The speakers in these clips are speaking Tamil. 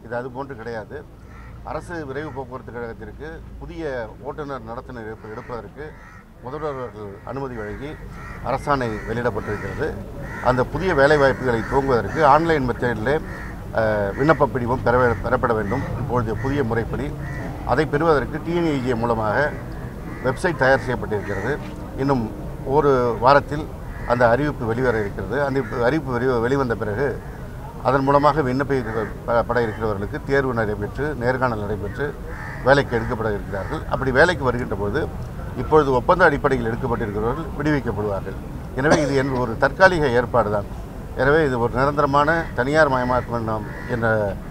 இது அது போன்று கிடையாது அரசு விரைவு போக்குவரத்து கழகத்திற்கு புதிய ஓட்டுநர் நடத்துனர் எடுப்ப- எடுப்பதற்கு முதல்வர் அவர்கள் அனுமதி வழங்கி அரசாணை வெளியிடப்பட்டிருக்கிறது அந்த புதிய வேலைவாய்ப்புகளை துவங்குவதற்கு ஆன்லைன் மெத்தடில் விண்ணப்ப பிடிவம் பெற வே- பெறப்பட வேண்டும் இப்பொழுது புதிய முறைப்படி அதை பெறுவதற்கு டிஎன்இஜே மூலமாக வெப்சைட் தயார் செய்யப்பட்டிருக்கிறது இன்னும் ஒரு வாரத்தில் அந்த அறிவிப்பு வெளிவர இருக்கிறது அந்த இப்ப அறிவிப்பு வெளி வெளிவந்த பிறகு அதன் மூலமாக விண்ணப்பிக்கப்பட இருக்கிறவர்களுக்கு தேர்வு நடைபெற்று நேர்காணல் நடைபெற்று வேலைக்கு எடுக்கப்பட இருக்கிறார்கள் அப்படி வேலைக்கு வருகின்ற போது இப்பொழுது ஒப்பந்த அடிப்படையில் எடுக்கப்பட்டிருக்கிறவர்கள் விடுவிக்கப்படுவார்கள் எனவே இது என் ஒரு தற்காலிக ஏற்பாடு தான் எனவே இது ஒரு நிரந்தரமான தனியார் மயமாக்கம் என்ற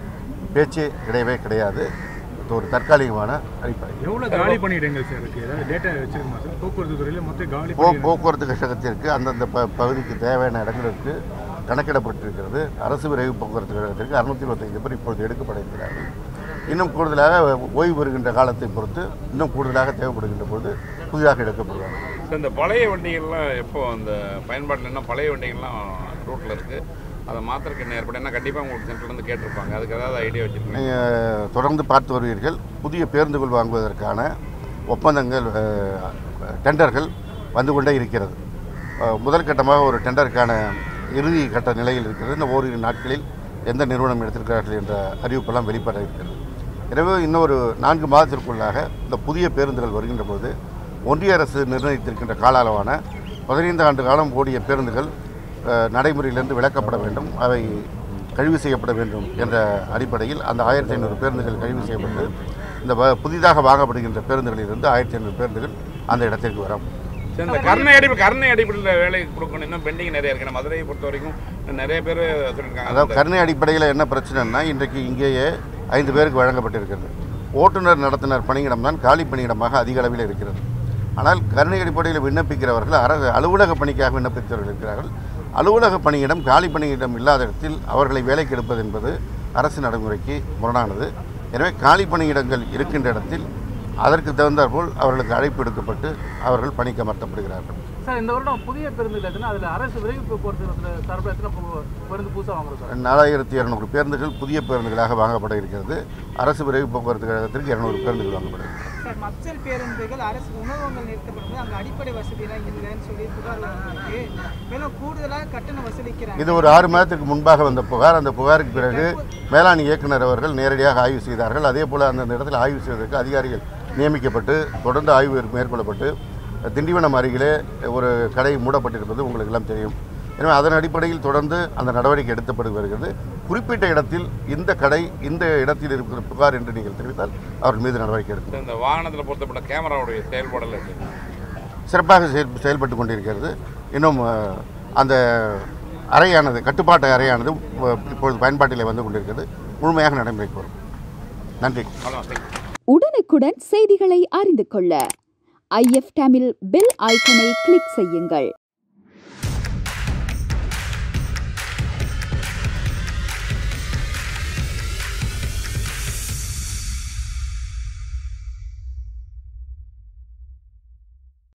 பேச்சே கிடையவே கிடையாது இது ஒரு தற்காலிகமான அடிப்படை எவ்வளோ காலி பணியிடங்கள் சார் இருக்குது ஏதாவது டேட்டா வச்சிருக்கோமா சார் போக்குவரத்து துறையில் மொத்தம் காலி போ பணியிடங்கள் போக்குவரத்து கழகத்திற்கு அந்தந்த ப பகுதிக்கு தேவையான இடங்களுக்கு கணக்கிடப்பட்டிருக்கிறது அரசு விரைவு போக்குவரத்து கழகத்திற்கு அறுநூத்தி இருபத்தைந்து பேர் இப்பொழுது எடுக்கப்பட இருக்கிறார்கள் இன்னும் கூடுதலாக ஓய்வு பெறுகின்ற காலத்தை பொறுத்து இன்னும் கூடுதலாக தேவைப்படுகின்ற போது புதிதாக எடுக்கப்படுவார்கள் சார் இந்த பழைய வண்டிகள்லாம் எப்போ அந்த பயன்பாட்டில் என்ன பழைய வண்டிகள்லாம் ரூட்டில் இருக்குது அதை மாத்திரக்கு என்ன ஏற்படும் ஏன்னா கண்டிப்பாக உங்களுக்கு சென்டர்லேருந்து கேட்டிருப்பாங்க அதுக்கு ஏதாவது ஐடியா வச்சுருக்கீங்க நீங்கள் தொடர்ந்து பார்த்து வருவீர்கள் புதிய பேருந்துகள் வாங்குவதற்கான ஒப்பந்தங்கள் அஹ், டெண்டர்கள் வந்து கொண்டே இருக்கிறது அஹ், முதல் கட்டமாக ஒரு டெண்டருக்கான இறுதி கட்ட நிலையில் இருக்கிறது இந்த ஓரிரு நாட்களில் எந்த நிறுவனம் எடுத்திருக்கிறார்கள் என்ற அறிவிப்பெல்லாம் வெளிப்பட இருக்கிறது எனவே இன்னொரு நான்கு மாதத்திற்குள்ளாக இந்த புதிய பேருந்துகள் வருகின்ற போது ஒன்றிய அரசு நிர்ணயித்திருக்கின்ற கால அளவான பதினைந்து ஆண்டு காலம் ஓடிய பேருந்துகள் அஹ், நடைமுறையிலிருந்து விலக்கப்பட வேண்டும் அவை கழிவு செய்யப்பட வேண்டும் என்ற அடிப்படையில் அந்த ஆயிரத்தி ஐநூறு பேருந்துகள் கழிவு செய்யப்பட்டு இந்த வ- புதிதாக வாங்கப்படுகின்ற பேருந்துகளிலிருந்து ஆயிரத்தி ஐநூறு பேருந்துகள் அந்த இடத்திற்கு வரும் சார் இந்த கருணை அடிப்படை கருணை அடிப்படையில் வேலை கொடுக்கணும் இன்னும் பெண்டிங் நிறைய இருக்கு நம்ம மதுரையை பொறுத்த வரைக்கும் நிறைய பேர் சொல்லியிருக்காங்க அதாவது கருணை அடிப்படையில் என்ன பிரச்சனைன்னா இன்றைக்கு இங்கேயே ஐந்து பேருக்கு வழங்கப்பட்டிருக்கிறது ஓட்டுநர் நடத்துனர் பணியிடம் தான் காலி பணியிடமாக அதிக அளவில் இருக்கிறது ஆனால் கருணை அடிப்படையில் விண்ணப்பிக்கிறவர்கள் அரசு அலுவலக பணிக்காக விண்ணப்பித்தவர்கள் இருக்கிறார்கள் அலுவலக பணியிடம் காலி பணியிடம் இல்லாத இடத்தில் அவர்களை வேலைக்கு எடுப்பது என்பது அரசு நடைமுறைக்கு முரணானது எனவே காலி பணியிடங்கள் இருக்கின்ற இடத்தில் அதற்கு தகுந்தாற்போல் அவர்களுக்கு அழைப்பு எடுக்கப்பட்டு அவர்கள் பணிக்கு அமர்த்தப்படுகிறார்கள் சார் இந்த வருடம் புதிய பேருந்துகள் எத்தனை அதில் அரசு விரைவு போக்குவரத்து சார்பில் எத்தனை பு- பேருந்து புதுசாக வாங்குறோம் சார் நாலாயிரத்தி இரநூறு பேருந்துகள் புதிய பேருந்துகளாக வாங்கப்பட இருக்கிறது அரசு விரைவு போக்குவரத்து கழகத்திற்கு இருநூறு பேருந்துகள் வாங்கப்பட இருக்கிறது சார் மச்சல் பேருந்துகள் அரசு உணவகங்கள் நிறுத்தப்படும்போது அங்கே அடிப்படை வசதியெல்லாம் இல்லைன்னு சொல்லி புகார் வந்திருக்கு மேலும் கூடுதலாக கட்டணம் வசூலிக்கிறாங்க இது ஒரு ஆறு மாதத்துக்கு முன்பாக வந்த புகார் அந்த புகாருக்கு பிறகு மேலாண் இயக்குனர் அவர்கள் நேரடியாக ஆய்வு செய்தார்கள் அதே போல் அந்த இடத்தில் ஆய்வு செய்வதற்கு அதிகாரிகள் நியமிக்கப்பட்டு தொடர்ந்து ஆய்வு மேற்கொள்ளப்பட்டு திண்டிவனம் அருகிலே ஒரு கடை மூடப்பட்டிருப்பது உங்களுக்கு எல்லாம் தெரியும் எனவே அதன் அடிப்படையில் தொடர்ந்து அந்த நடவடிக்கை எடுக்கப்பட்டு வருகிறது குறிப்பிட்ட இடத்தில் இந்த கடை இந்த இடத்தில் இருக்கிற புகார் என்று நீங்கள் தெரிவித்தால் அவர்கள் மீது நடவடிக்கை எடுக்கும் சார், இந்த வாகனத்தில் பொருத்தப்பட்ட கேமராவுடைய செயல்பாடில் இருக்கு சிறப்பாக செயல் செயல்பட்டு கொண்டிருக்கிறது இன்னும் அஹ், அந்த அறையானது கட்டுப்பாட்டு அறையானது அஹ், இப்பொழுது பயன்பாட்டில் வந்து கொண்டிருக்கிறது முழுமையாக நடைமுறைக்கு வரும் நன்றி அவ்வளோதான் உடனுக்குடன் செய்திகளை அறிந்து கொள்ள ஐஎஃப் தமிழ் பெல் ஐக்கனை கிளிக் செய்யுங்கள்